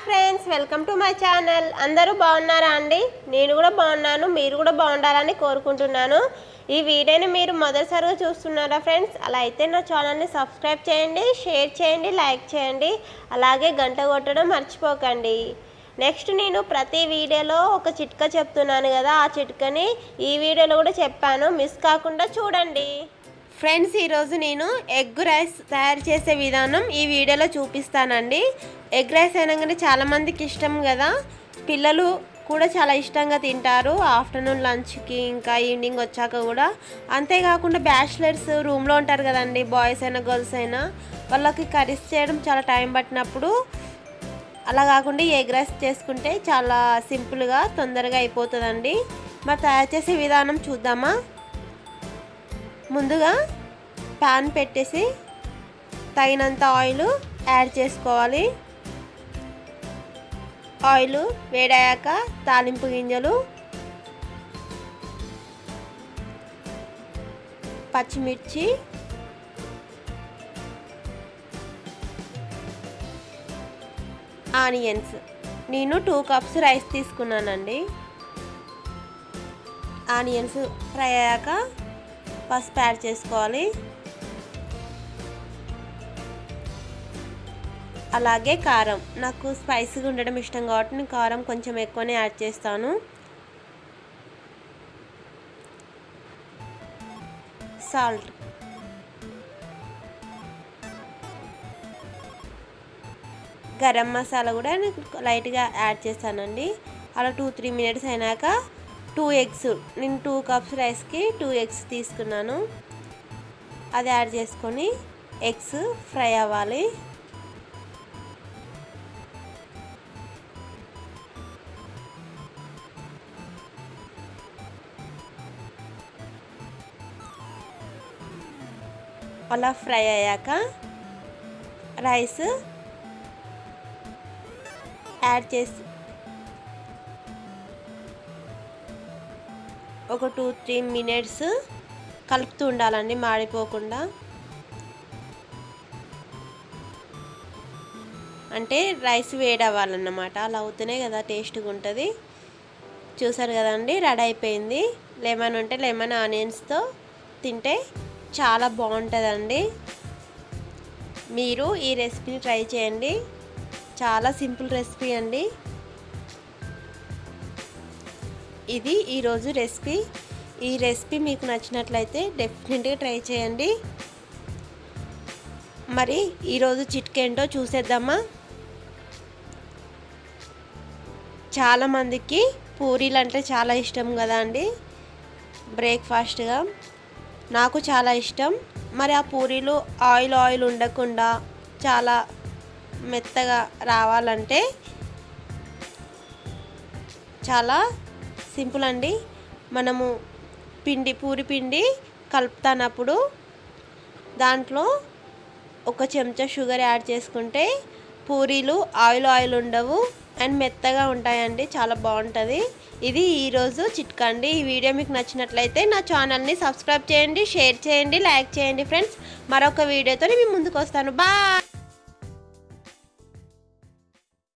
friends welcome to my channel అందరూ బాగున్నారా అండి నేను కూడా బాగున్నాను మీరు కూడా బాగుండాలని కోరుకుంటున్నాను ఈ వీడియోని మీరు మొదటిసారిగా చూస్తున్నారా ఫ్రెండ్స్ అలా అయితే నా ఛానల్ని సబ్స్క్రైబ్ చేయండి షేర్ చేయండి లైక్ చేయండి అలాగే గంట కొట్టడం మర్చిపోకండి నెక్స్ట్ నేను ప్రతి వీడియోలో ఒక చిట్కా చెప్తున్నాను కదా ఆ చిట్కని ఈ వీడియోలో కూడా చెప్పాను మిస్ కాకుండా చూడండి ఫ్రెండ్స్ ఈరోజు నేను ఎగ్ రైస్ తయారు చేసే విధానం ఈ వీడియోలో చూపిస్తానండి ఎగ్ రైస్ అనగానే చాలామందికి ఇష్టం కదా పిల్లలు కూడా చాలా ఇష్టంగా తింటారు ఆఫ్టర్నూన్ లంచ్కి ఇంకా ఈవినింగ్ వచ్చాక కూడా అంతేకాకుండా బ్యాచిలర్స్ రూమ్లో ఉంటారు కదండి బాయ్స్ అయినా గర్ల్స్ అయినా వాళ్ళకి కర్రీస్ చేయడం చాలా టైం పట్టినప్పుడు అలా కాకుండా ఈ ఎగ్ రైస్ చేసుకుంటే చాలా సింపుల్గా తొందరగా అయిపోతుందండి మరి తయారు చేసే విధానం చూద్దామా ముందుగా ప్యాన్ పెట్టేసి తగినంత ఆయిల్ యాడ్ చేసుకోవాలి ఆయిల్ వేడయ్యాక తాలింపు గింజలు పచ్చిమిర్చి ఆనియన్స్ నేను టూ కప్స్ రైస్ తీసుకున్నానండి ఆనియన్స్ ఫ్రై అయ్యాక పసుపు యాడ్ చేసుకోవాలి అలాగే కారం నాకు స్పైసీగా ఉండడం ఇష్టం కాబట్టి నేను కారం కొంచెం ఎక్కువనే యాడ్ చేస్తాను సాల్ట్ గరం మసాలా కూడా నేను లైట్గా యాడ్ చేస్తానండి అలా టూ త్రీ మినిట్స్ అయినాక టూ ఎగ్స్ నేను టూ కప్స్ రైస్కి టూ ఎగ్స్ తీసుకున్నాను అది యాడ్ చేసుకొని ఎగ్స్ ఫ్రై అవ్వాలి అలా ఫ్రై అయ్యాక రైస్ యాడ్ చేసి ఒక టూ త్రీ మినిట్స్ కలుపుతూ ఉండాలండి మాడిపోకుండా అంటే రైస్ వేడి అవ్వాలన్నమాట అలా అవుతూనే కదా టేస్ట్గా ఉంటుంది చూసారు కదండి రెడీ అయిపోయింది లెమన్ ఉంటే లెమన్ ఆనియన్స్తో తింటే చాలా బాగుంటుందండి మీరు ఈ రెసిపీని ట్రై చేయండి చాలా సింపుల్ రెసిపీ అండి ఇది ఈరోజు రెసిపీ ఈ రెసిపీ మీకు నచ్చినట్లయితే డెఫినెట్గా ట్రై చేయండి మరి ఈరోజు చిట్కేంటో చూసేద్దామా చాలామందికి పూరీలు అంటే చాలా ఇష్టం కదా అండి బ్రేక్ఫాస్ట్గా నాకు చాలా ఇష్టం మరి ఆ పూరీలు ఆయిల్ ఆయిల్ ఉండకుండా చాలా మెత్తగా రావాలంటే చాలా సింపుల్ అండి మనము పిండి పూరి పిండి కలుపుతానప్పుడు దాంట్లో ఒక చెంచా షుగర్ యాడ్ చేసుకుంటే పూరీలు ఆయిల్ ఆయిల్ ఉండవు అండ్ మెత్తగా ఉంటాయండి చాలా బాగుంటుంది ఇది ఈరోజు చిట్కా అండి ఈ వీడియో మీకు నచ్చినట్లయితే నా ఛానల్ని సబ్స్క్రైబ్ చేయండి షేర్ చేయండి లైక్ చేయండి ఫ్రెండ్స్ మరొక వీడియోతో నేను ముందుకు వస్తాను బాయ్